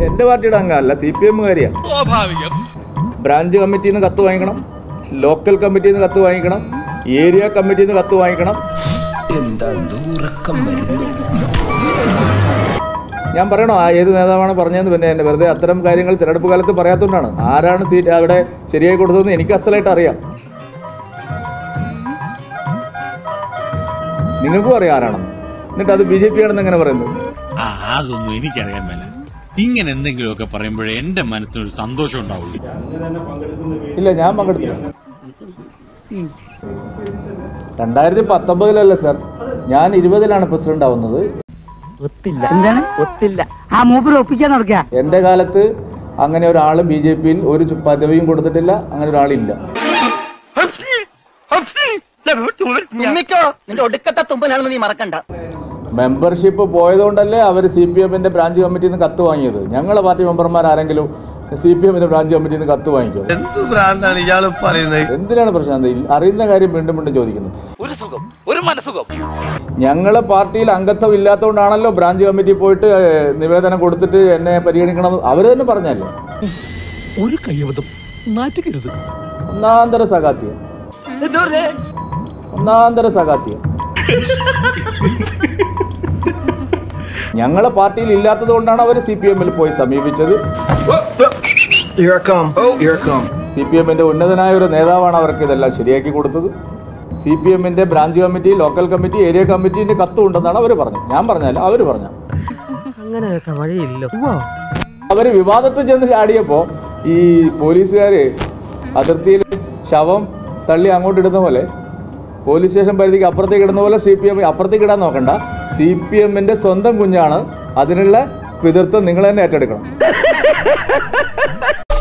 എൻ്റെ പാർട്ടിയുടെ അംഗമല്ല സി പി എമ്മുകാരിയാണ് ബ്രാഞ്ച് കമ്മിറ്റിയിൽ നിന്ന് കത്ത് വാങ്ങിക്കണം ലോക്കൽ കമ്മിറ്റിയിൽ നിന്ന് കത്ത് വാങ്ങിക്കണം ഏരിയ കമ്മിറ്റിയിൽ നിന്ന് കത്ത് വാങ്ങിക്കണം എന്താണ്ട് ഉറക്കം വരുന്നു ഞാൻ പറയണോ ആ ഏത് നേതാവാണ് പറഞ്ഞതെന്ന് പിന്നെ എന്നെ വെറുതെ അത്തരം കാര്യങ്ങൾ തിരഞ്ഞെടുപ്പ് കാലത്ത് പറയാത്തതുകൊണ്ടാണ് ആരാണ് സീറ്റ് അവിടെ ശരിയായി കൊടുത്തതെന്ന് എനിക്ക് അസലായിട്ട് അറിയാം നിങ്ങൾക്കും അറിയാം ആരാണെന്ന് എന്നിട്ട് അത് ബി ജെ പി ആണെന്ന് എങ്ങനെ പറയുന്നത് ആ അതൊന്നും എനിക്കറിയാൻ മേല ഇങ്ങനെ എന്തെങ്കിലുമൊക്കെ പറയുമ്പോഴേ എന്റെ മനസ്സിനൊരു സന്തോഷം ഉണ്ടാവുള്ളൂ ഇല്ല ഞാൻ പങ്കെടുത്തില്ല രണ്ടായിരത്തി പത്തൊമ്പതിലല്ലേ സാർ ഞാൻ ഇരുപതിലാണ് പ്രസിഡന്റ് ആവുന്നത് ഒത്തില്ല എന്താണ് ഒത്തില്ല ആ മൂപ്പര് ഒപ്പിക്കാൻ നടക്കുക എൻ്റെ കാലത്ത് അങ്ങനെ ഒരാൾ ബി ജെ പിയിൽ ഒരു ചു- പദവിയും കൊടുത്തിട്ടില്ല അങ്ങനെ ഒരാളില്ല തുമ്മിക്കോ നിന്റെ ഒടുക്കത്തെ തുമ്പലാണെന്ന് നീ മറക്കണ്ട മെമ്പർഷിപ്പ് പോയതുകൊണ്ടല്ലേ അവർ സി പി എമ്മിന്റെ ബ്രാഞ്ച് കമ്മിറ്റിയിൽ നിന്ന് കത്ത് വാങ്ങിയത് ഞങ്ങളെ പാർട്ടി മെമ്പർമാർ ആരെങ്കിലും സി പി എമ്മിന്റെ ബ്രാഞ്ച് കമ്മിറ്റിയിൽ നിന്ന് കത്ത് വാങ്ങിക്കോ എന്ത് ഭ്രാന്താണ് ഇയാള് പറയുന്നത് എന്തിനാണ് പ്രശാന്ത് ഈ അറിയുന്ന കാര്യം വീണ്ടും വീണ്ടും ചോദിക്കുന്നത് ഒരു സുഖം ഒരു മനസുഖം ഞങ്ങളെ പാർട്ടിയിൽ അംഗത്വം ഇല്ലാത്തതുകൊണ്ടാണല്ലോ ബ്രാഞ്ച് കമ്മിറ്റി പോയിട്ട് ഏഹ്, നിവേദനം കൊടുത്തിട്ട് എന്നെ പരിഗണിക്കണം അവർ തന്നെ പറഞ്ഞല്ലേ ഒരു കയ്യബദ്ധം നാറ്റുകരുത് ഒന്നാന്തര സഖാത്യം ഒന്നാന്തര സഖാത്യം ഞങ്ങളെ പാർട്ടിയിൽ ഇല്ലാത്തത് കൊണ്ടാണ് അവർ സി പി എമ്മിൽ പോയി സമീപിച്ചത് Here I come. Here I come. C P എമ്മിന്റെ ഉന്നതനായ ഒരു നേതാവാണ് അവർക്ക് ഇതെല്ലാം ശരിയാക്കി കൊടുത്തത് സി പി എമ്മിന്റെ branch committee local committee area കമ്മിറ്റിന്റെ കത്തും ഉണ്ടെന്നാണ് അവർ പറഞ്ഞത് ഞാൻ പറഞ്ഞല്ല അവർ പറഞ്ഞ അങ്ങനെയൊക്കെ വഴിയില്ല അവർ വിവാദത്തിൽ ചെന്ന് ചാടിയപ്പോൾ ഈ പോലീസുകാർ അതിർത്തിയിൽ ശവം തള്ളി അങ്ങോട്ട് ഇടുന്ന പോലെ പോലീസ് സ്റ്റേഷൻ പരിധിക്ക് അപ്പുറത്തേക്ക് ഇടുന്ന പോലെ സി പി എം അപ്പുറത്തേക്ക് ഇടാൻ നോക്കണ്ട സി പി എമ്മിന്റെ സ്വന്തം കുഞ്ഞാണ് അതിനുള്ള പിതൃത്വം നിങ്ങൾ തന്നെ ഏറ്റെടുക്കണം